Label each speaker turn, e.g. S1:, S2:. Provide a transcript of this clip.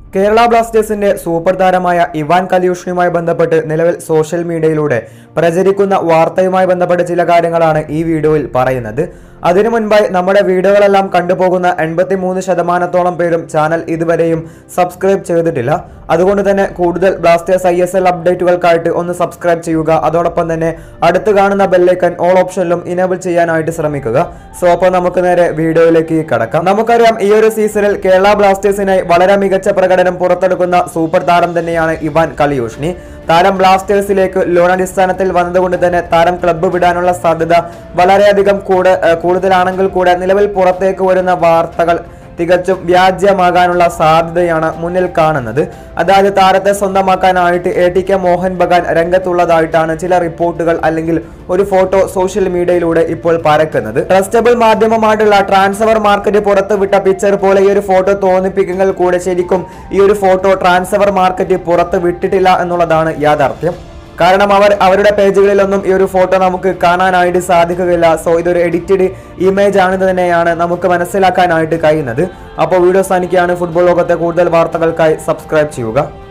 S1: കേരള ബ്ലാസ്റ്റേഴ്സിന്റെ സൂപ്പർ താരമായ ഇവാൻ കലിയൂഷനുമായി ബന്ധപ്പെട്ട് നിലവിൽ സോഷ്യൽ മീഡിയയിലൂടെ പ്രചരിക്കുന്ന വാർത്തയുമായി ബന്ധപ്പെട്ട ചില കാര്യങ്ങളാണ് ഈ വീഡിയോയിൽ പറയുന്നത് അതിനു മുൻപായി നമ്മുടെ വീഡിയോകളെല്ലാം കണ്ടുപോകുന്ന എൺപത്തി മൂന്ന് ശതമാനത്തോളം പേരും ചാനൽ ഇതുവരെയും സബ്സ്ക്രൈബ് ചെയ്തിട്ടില്ല അതുകൊണ്ട് തന്നെ കൂടുതൽ ബ്ലാസ്റ്റേഴ്സ് ഐ എസ് എൽ അപ്ഡേറ്റുകൾക്കായിട്ട് ഒന്ന് സബ്സ്ക്രൈബ് ചെയ്യുക അതോടൊപ്പം തന്നെ അടുത്ത് കാണുന്ന ബെല്ലൈക്കൻ ഓൾ ഓപ്ഷനിലും ഇനേബിൾ ചെയ്യാനായിട്ട് ശ്രമിക്കുക സോ അപ്പോൾ നമുക്ക് നേരെ വീഡിയോയിലേക്ക് കടക്കാം നമുക്കറിയാം ഈ ഒരു സീസണിൽ കേരള ബ്ലാസ്റ്റേഴ്സിനായി വളരെ മികച്ച പ്രകടനം പുറത്തെടുക്കുന്ന സൂപ്പർ താരം തന്നെയാണ് ഇവാൻ കലിയൂഷ്ണി താരം ബ്ലാസ്റ്റേഴ്സിലേക്ക് ലോൺ അടിസ്ഥാനത്തിൽ വന്നതുകൊണ്ട് തന്നെ താരം ക്ലബ്ബ് വിടാനുള്ള സാധ്യത വളരെയധികം കൂടെ ഏഹ് കൂടുതലാണെങ്കിൽ കൂടെ നിലവിൽ പുറത്തേക്ക് വരുന്ന വാർത്തകൾ തികച്ചും വ്യാജ്യമാകാനുള്ള സാധ്യതയാണ് മുന്നിൽ കാണുന്നത് അതായത് താരത്തെ സ്വന്തമാക്കാനായിട്ട് A T K Mohun Bagan രംഗത്തുള്ളതായിട്ടാണ് ചില റിപ്പോർട്ടുകൾ അല്ലെങ്കിൽ ഒരു ഫോട്ടോ സോഷ്യൽ മീഡിയയിലൂടെ ഇപ്പോൾ പരക്കുന്നത് ട്രസ്റ്റബിൾ മാധ്യമമായിട്ടുള്ള ട്രാൻസ്ഫർ മാർക്കറ്റ് പുറത്തുവിട്ട പിക്ചർ പോലെ ഈ ഒരു ഫോട്ടോ തോന്നിപ്പിക്കുമെങ്കിൽ കൂടെ ശരിക്കും ഈ ഒരു ഫോട്ടോ ട്രാൻസ്ഫർ മാർക്കറ്റ് പുറത്ത് വിട്ടിട്ടില്ല എന്നുള്ളതാണ് യാഥാർത്ഥ്യം കാരണം അവർ അവരുടെ പേജുകളിലൊന്നും ഈ ഒരു ഫോട്ടോ നമുക്ക് കാണാനായിട്ട് സാധിക്കുകയില്ല സോ ഇതൊരു എഡിറ്റഡ് ഇമേജ് ആണെന്ന് തന്നെയാണ് നമുക്ക് മനസ്സിലാക്കാനായിട്ട് കഴിയുന്നത് അപ്പോൾ വീഡിയോ സാധിക്കുകയാണ് ഫുട്ബോൾ ലോകത്തെ കൂടുതൽ വാർത്തകൾക്കായി സബ്സ്ക്രൈബ് ചെയ്യുക